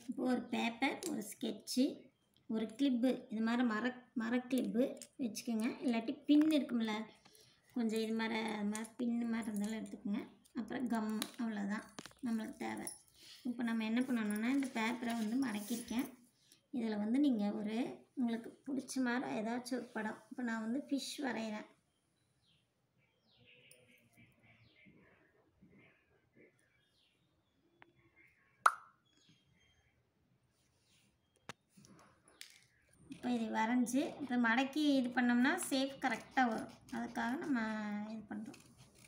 இப்போ ஒரு பேப்பர் ஒரு ஸ்கெட்சு ஒரு கிளிப்பு இது மாதிரி மர மர கிளிப்பு வச்சுக்கோங்க இல்லாட்டி பின் இருக்கும்ல கொஞ்சம் இது மாதிரி அது மாதிரி பின்னு மாதிரி இருந்தாலும் எடுத்துக்கோங்க அப்புறம் கம் அவ்வளோதான் நம்மளுக்கு தேவை இப்போ நம்ம என்ன பண்ணணும்னா இந்த பேப்பரை வந்து மடக்கியிருக்கேன் இதில் வந்து நீங்கள் ஒரு உங்களுக்கு பிடிச்ச மாதிரி ஏதாச்சும் ஒரு படம் இப்போ நான் வந்து ஃபிஷ் வரைகிறேன் இப்போ இது வரைஞ்சி இப்போ மடக்கி இது பண்ணோம்னா சேஃப் கரெக்டாக வரும் அதுக்காக நம்ம இது பண்ணுறோம்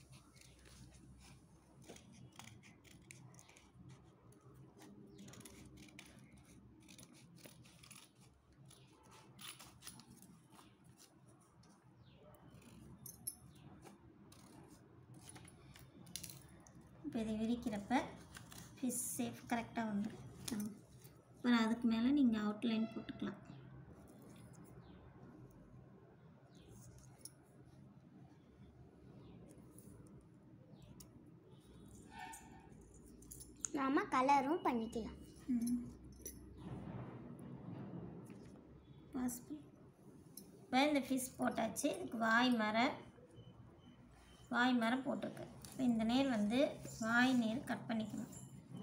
இப்போ இதை விரிக்கிறப்ப ஃபிஷ் சேஃப் கரெக்டாக வந்துடும் அப்புறம் அதுக்கு மேலே நீங்கள் அவுட்லைன் போட்டுக்கலாம் நாம கலரும் பண்ணிக்கலாம் பாசிபிள் இப்போ இந்த ஃபிஷ் போட்டாச்சு இதுக்கு வாய் மர வாய் மரம் போட்டிருக்கு இப்போ இந்த நேர் வந்து வாய் நேர் கட் பண்ணிக்கணும்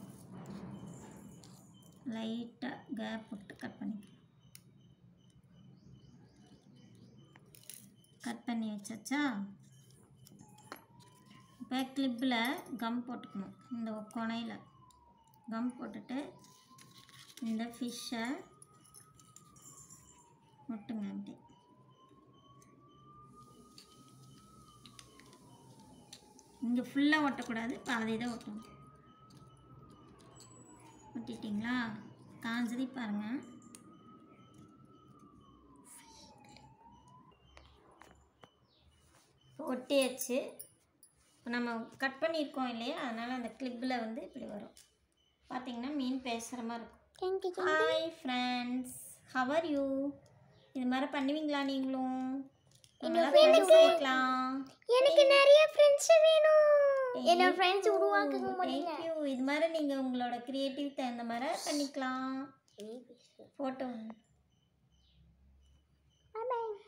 லைட்டாக கேப் விட்டு கட் பண்ணிக்கணும் கட் பண்ணி வச்சாச்சா இப்போ கிளிப்பில் கம் போட்டுக்கணும் இந்த கொனையில் கம் போட்டுட்டு இந்த ஃபிஷ்ஷை ஒட்டுங்க அப்படி இங்கே ஃபுல்லாக ஒட்டக்கூடாது பாதி தான் ஒட்டணும் ஒட்டிட்டிங்களா காஞ்சதி பாருங்கள் இப்போ ஒட்டியாச்சு இப்போ நம்ம கட் பண்ணியிருக்கோம் இல்லையா அதனால் அந்த கிளிப்பில் வந்து இப்படி வரும் பார்த்தீங்கன்னா மீன் பேசுகிற மாதிரி இருக்கும் ஹாய் ஃப்ரெண்ட்ஸ் ஹவர் யூ இது மாதிரி பண்ணுவீங்களா நீங்களும் நம்மளாம் friends ஆயிக்கலாம் எனக்கு நிறைய ஃப்ரெண்ட்ஸ் வேணும் என்னோட ஃப்ரெண்ட்ஸ் உருவாக்குங்க முடியல தேங்க்யூ இது மாதிரி நீங்கள் உங்களோட க்ரியேட்டிவ் தகுந்த மாதிரி பண்ணிக்கலாம் ஃபோட்டோ பாய்